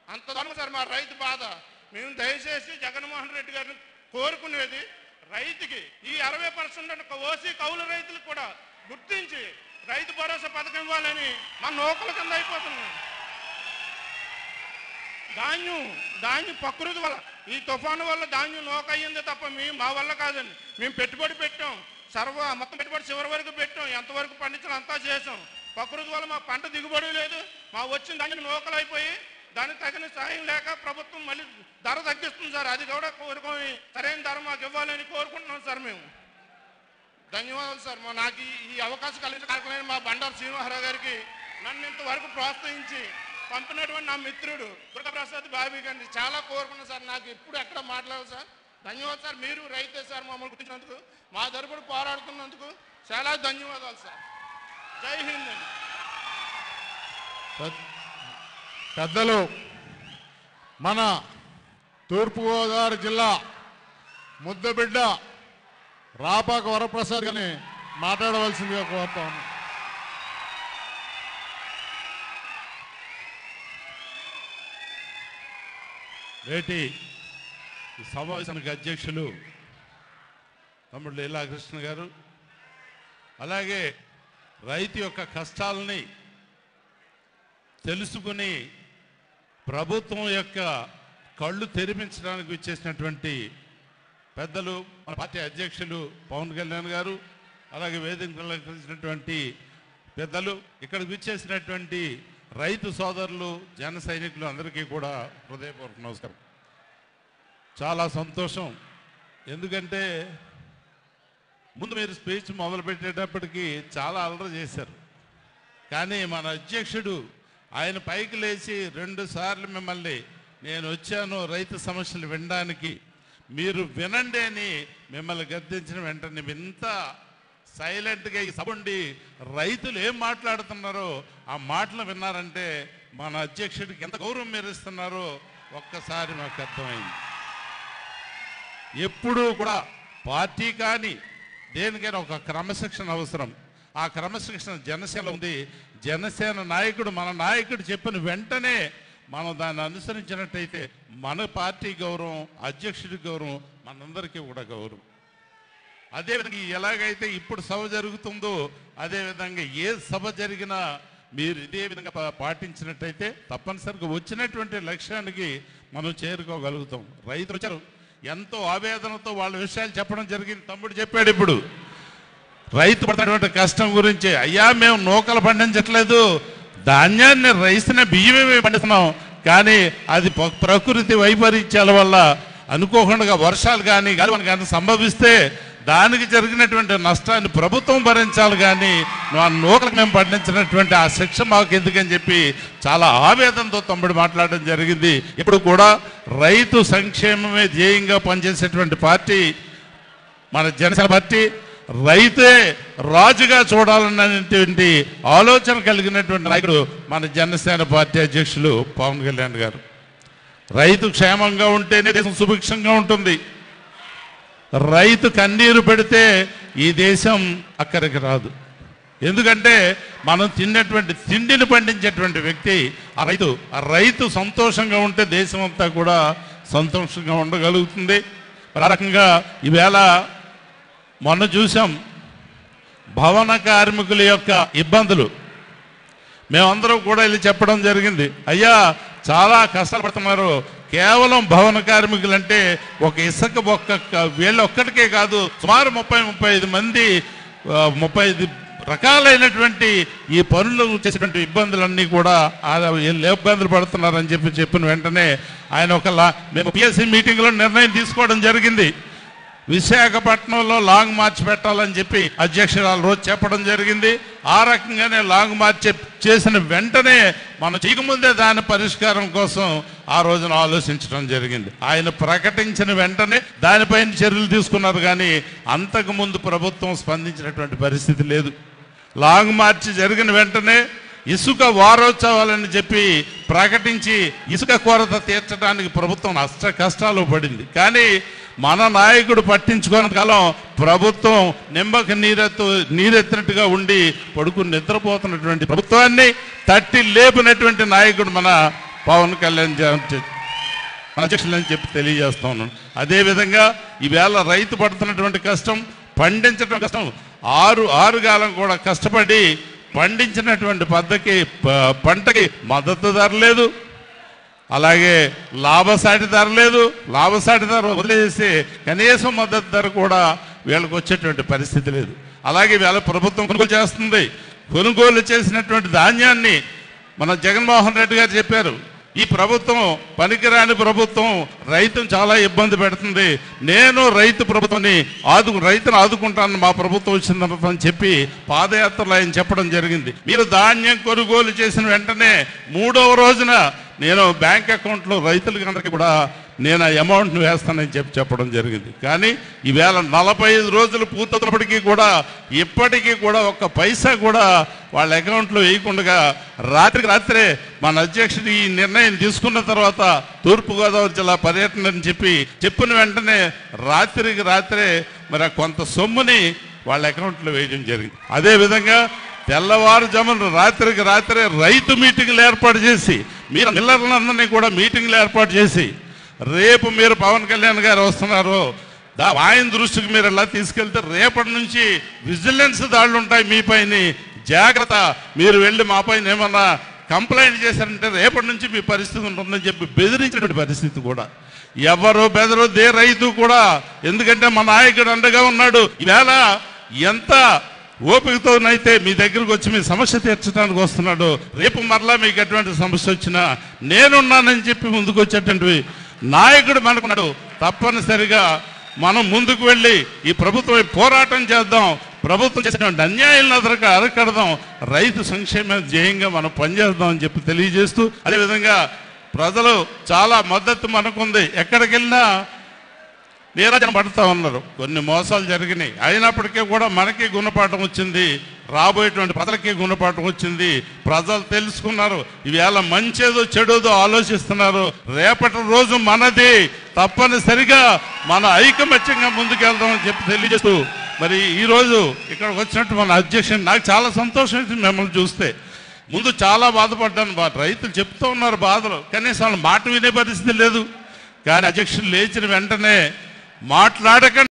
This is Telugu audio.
అంత దొంగ సార్ మా రైతు బాధ మేము దయచేసి జగన్మోహన్ రెడ్డి గారిని కోరుకునేది రైతుకి ఈ అరవై పర్సెంట్ ఓసీ కౌలు రైతులకు కూడా గుర్తించి రైతు భరోసా పథకం ఇవ్వాలని మా నూకల కింద అయిపోతున్నాం ధాన్యం ధాన్యం ప్రకృతి వల్ల ఈ తుఫాను వల్ల ధాన్యం నోక అయ్యింది తప్ప మేము మా వల్ల కాదండి మేము పెట్టుబడి పెట్టాం సర్వ మొత్తం పెట్టుబడి చివరి వరకు పెట్టాం ఎంతవరకు పండించాలి అంతా చేసాం ప్రకృతి వల్ల మా పంట దిగుబడి లేదు మా వచ్చిన ధాన్యం నూకలు అయిపోయి దానికి తగిన సాయం లేక ప్రభుత్వం మళ్ళీ ధర తగ్గిస్తుంది సార్ అది కూడా కోరుకొని సరైన ధర మాకు ఇవ్వాలని కోరుకుంటున్నాం సార్ మేము ధన్యవాదాలు సార్ మా నాకు ఈ- ఈ అవకాశం కలిగిన మా బండారు శ్రీనివాసరావు గారికి నన్ను ఇంతవరకు ప్రోత్సహించి పంపినటువంటి నా మిత్రుడు దుర్గప్రసాద్ బాబీ గారిని చాలా కోరుకున్నాను సార్ నాకు ఎప్పుడు ఎక్కడ మాట్లాడాలి సార్ ధన్యవాదాలు సార్ మీరు రైతే సార్ మమ్మల్ని గుర్తించినందుకు మా తరపున పోరాడుతున్నందుకు చాలా ధన్యవాదాలు సార్ జై హింద్ అండి పెద్ద- పెద్దలు మన తూర్పుగోదావరి జిల్లా ముద్దబిడ్డ రాపాక వరప్రసాద్ గారిని మాట్లాడవలసిందిగా కోరుతాను నేటి ఈ సమావేశానికి అధ్యక్షులు తమ్ముడు లీలాకృష్ణ గారు అలాగే రైతు యొక్క కష్టాలని తెలుసుకుని ప్రభుత్వం యొక్క కళ్ళు తెరిపించడానికి వచ్చేసినటువంటి పెద్దలు మన పార్టీ అధ్యక్షులు పవన్ కళ్యాణ్ గారు అలాగే వేదిక అలంకరించినటువంటి పెద్దలు ఇక్కడికి వచ్చేసినటువంటి రైతు సోదరులు జన సైనికులు అందరికీ కూడా హృదయపూర్వక నమస్కారం చాలా సంతోషం ఎందుకంటే ముందు మీరు స్పీచ్ మొదలు పెట్టేటప్పటికి చాలా అలర చేశారు కానీ మన అధ్యక్షుడు ఆయన పైకి లేచి రెండు సార్లు మిమ్మల్ని నేను వచ్చాను రైతు సమస్యలు వినడానికి మీరు వినండి అని మిమ్మల్ని గద్దించిన వెంటనే ఇంత సైలెంట్గా ఈ సభండి రైతులు ఏం మాట్లాడుతున్నారో ఆ మాటలు విన్నారంటే మన అధ్యక్షుడికి ఎంత గౌరవం మీరు ఇస్తున్నారో ఒక్కసారి మాకు అర్థమైంది ఎప్పుడూ కూడా పార్టీ కానీ దేనికైనా ఒక క్రమశిక్షణ అవసరం ఆ క్రమశిక్షణ జనసేన ఉంది జనసేన నాయకుడు మన నాయకుడు చెప్పిన వెంటనే మనం దాన్ని అనుసరించినట్టయితే మన పార్టీ గౌరవం అధ్యక్షుడి గౌరవం మనందరికీ కూడా గౌరవం అదేవిధంగా ఎలాగైతే ఇప్పుడు సభ జరుగుతుందో అదేవిధంగా ఏ సభ జరిగినా మీరు ఇదే విధంగా పా- పాటించినట్టయితే తప్పనిసరిగా వచ్చినటువంటి లక్ష్యానికి మనం చేరుకోగలుగుతాం రైతులు వచ్చారు ఎంతో ఆవేదనతో వాళ్ళ విషయాలు చెప్పడం జరిగింది తమ్ముడు చెప్పాడు ఇప్పుడు రైతు పడుతున్నటువంటి కష్టం గురించి అయ్యా మేము నూకలు పండించట్లేదు ధాన్యాన్ని రైతునే బియ్యమే పండిస్తున్నాం కానీ అది ప్ర- ప్రకృతి వైపరీత్యాల వల్ల అనుకోకుండా వర్షాలు కానీ గాలి కానీ సంభవిస్తే దానికి జరిగినటువంటి నష్టాన్ని ప్రభుత్వం భరించాలి కానీ ఆ నూకలకు మేము పండించినటువంటి ఆ శిక్ష మాకు ఎందుకని చెప్పి చాలా ఆవేదనతో తమ్ముడు మాట్లాడడం జరిగింది ఇప్పుడు కూడా రైతు సంక్షేమమే ధ్యేయంగా పనిచేసేటువంటి పార్టీ మన జనసేన పార్టీ రైతే రాజుగా చూడాలన్నటువంటి ఆలోచన కలిగినటువంటి నాయకుడు మన జనసేన పార్టీ అధ్యక్షులు పవన్ కళ్యాణ్ గారు రైతు క్షేమంగా ఉంటేనే దేశం సుభిక్షంగా ఉంటుంది రైతు కన్నీరు పెడితే ఈ దేశం అక్కడికి రాదు ఎందుకంటే మనం తిన్నటువంటి తిండిని పండించేటువంటి వ్యక్తి ఆ రైతు ఆ రైతు సంతోషంగా ఉంటే దేశం అంతా కూడా సంతోషంగా ఉండగలుగుతుంది మరి ఆ రకంగా ఈవేళ మొన్న చూసాం భవన కార్మికుల యొక్క ఇబ్బందులు మేమందరం కూడా వెళ్ళి చెప్పడం జరిగింది అయ్యా చాలా కష్టాలు పడుతున్నారు కేవలం భవన కార్మికులు అంటే ఒక ఇసుక ఒక్క వీళ్ళ ఒక్కటికే కాదు సుమారు ముప్పై ముప్పై ఐదు మంది ఆ, ముప్పై ఐదు రకాలైనటువంటి ఈ పనులు చేసేటువంటి ఇబ్బందులన్నీ కూడా ఆ వీళ్ళు ఏ ఇబ్బందులు పడుతున్నారని చెప్పి చెప్పిన వెంటనే ఆయన ఒక లా- మేము పిఎస్సి మీటింగ్లో నిర్ణయం తీసుకోవడం జరిగింది విశాఖపట్నంలో లాంగ్ మార్చ్ పెట్టాలని చెప్పి అధ్యక్షురాలు రోజు చెప్పడం జరిగింది ఆ రకంగానే లాంగ్ మార్చ్ చెప్- చేసిన వెంటనే మనం చేయకముందే దాని పరిష్కారం కోసం ఆ రోజున ఆలోచించడం జరిగింది ఆయన ప్రకటించిన వెంటనే దానిపైన చర్యలు తీసుకున్నారు కానీ అంతకు ముందు ప్రభుత్వం స్పందించినటువంటి పరిస్థితి లేదు లాంగ్ మార్చ్ జరిగిన వెంటనే ఇసుక వారోత్సవాలని చెప్పి ప్రకటించి ఇసుక కొరత తీర్చడానికి ప్రభుత్వం అష్ట కష్టాలు పడింది కానీ మన నాయకుడు పట్టించుకోని కాలం ప్రభుత్వం నిమ్మక నీరెత్తు నీరెత్తినట్టుగా ఉండి పడుకుని నిద్రపోతున్నటువంటి ప్రభుత్వాన్ని తట్టి లేపినటువంటి నాయకుడు మన పవన్ కళ్యాణ్ జ- అధ్యక్షులు అని చెప్పి తెలియజేస్తా ఉన్నాను అదేవిధంగా ఈవేళ రైతు పడుతున్నటువంటి కష్టం పండించడం కష్టం ఆరు ఆరు కాలం కూడా కష్టపడి పండించినటువంటి పద్ధతికి ప- పంటకి మద్దతు ధర లేదు అలాగే లాభసాటి ధర లేదు లాభసాటి ధర వదిలేసి కనీసం మద్దతు ధర కూడా వీళ్ళకి వచ్చేటువంటి పరిస్థితి లేదు అలాగే వీళ్ళ ప్రభుత్వం కొనుగోలు చేస్తుంది కొనుగోలు చేసినటువంటి ధాన్యాన్ని మన జగన్మోహన్ రెడ్డి గారు చెప్పారు ఈ ప్రభుత్వం పనికిరాని ప్రభుత్వం రైతును చాలా ఇబ్బంది పెడుతుంది నేను రైతు ప్రభుత్వాన్ని ఆదు రైతును ఆదుకుంటాను మా ప్రభుత్వం వచ్చిన తర్వాత అని చెప్పి పాదయాత్రలో ఆయన చెప్పడం జరిగింది మీరు ధాన్యం కొనుగోలు చేసిన వెంటనే మూడవ రోజున నేను బ్యాంక్ అకౌంట్లో రైతులకి అందరికీ కూడా నేను ఆ అమౌంట్ని వేస్తానని చెప్పి చెప్పడం జరిగింది కానీ ఈవేళ నలభై ఐదు రోజులు పూర్తయినప్పటికీ కూడా ఇప్పటికీ కూడా ఒక్క పైసా కూడా వాళ్ళ అకౌంట్లో వేయకుండా రాత్రికి రాత్రే మన అధ్యక్షుడు ఈ నిర్ణయం తీసుకున్న తర్వాత తూర్పుగోదావరి జిల్లా పర్యటన అని చెప్పి చెప్పిన వెంటనే రాత్రికి రాత్రే మరి ఆ కొంత సొమ్ముని వాళ్ళ అకౌంట్లో వేయడం జరిగింది అదేవిధంగా తెల్లవారుజామున రాత్రికి రాత్రే రైతు మీటింగ్లు ఏర్పాటు చేసి మీరు మిల్లర్లందరినీ కూడా మీటింగ్లు ఏర్పాటు చేసి రేపు మీరు పవన్ కళ్యాణ్ గారు వస్తున్నారు దా- ఆయన దృష్టికి మీరు ఎలా తీసుకెళ్తే రేపటి నుంచి విజిలెన్స్ దాడులు ఉంటాయి మీ పైన జాగ్రత్త మీరు వెళ్ళి మా పైన ఏమన్నా కంప్లైంట్ చేశారంటే రేపటి నుంచి మీ పరిస్థితి ఉంటుందని చెప్పి బెదిరించినటువంటి పరిస్థితి కూడా ఎవరు బెదరు దే రైతు కూడా ఎందుకంటే మా నాయకుడు అండగా ఉన్నాడు ఈవేళ ఎంత ఓపికతోనైతే మీ దగ్గరకు వచ్చి మీ సమస్య తీర్చడానికి వస్తున్నాడు రేపు మరలా మీకు ఎటువంటి సమస్య వచ్చినా నేనున్నానని చెప్పి ముందుకు వచ్చేటువంటి నాయకుడు మనకున్నాడు తప్పనిసరిగా మనం ముందుకు వెళ్ళి ఈ ప్రభుత్వం పోరాటం చేద్దాం ప్రభుత్వం చేసినటువంటి అన్యాయాలను అదరక అరకడదాం రైతు సంక్షేమ ధ్యేయంగా మనం పనిచేద్దాం అని చెప్పి తెలియజేస్తూ అదేవిధంగా ప్రజలు చాలా మద్దతు మనకుంది ఎక్కడికి వెళ్ళినా నీరాజన పడుతూ ఉన్నారు కొన్ని మోసాలు జరిగినాయి అయినప్పటికీ కూడా మనకి గుణపాఠం వచ్చింది రాబోయేటువంటి ప్రజలకి గుణపాఠం వచ్చింది ప్రజలు తెలుసుకున్నారు ఈవేళ మంచేదో చెడోదో ఆలోచిస్తున్నారు రేపటి రోజు మనది తప్పనిసరిగా మన ఐకమత్యంగా ముందుకెళ్దామని చెప్పి తెలియజేస్తూ మరి ఈ రోజు ఇక్కడికి వచ్చినట్టు మన అధ్యక్షుడు నాకు చాలా సంతోషం వేసింది మిమ్మల్ని చూస్తే ముందు చాలా బాధపడ్డాను బా రైతులు చెప్తూ ఉన్నారు బాధలు కనీసం వాళ్ళ మాట వినే పరిస్థితి లేదు కానీ అధ్యక్షుడు లేచిన వెంటనే మాట్లాడక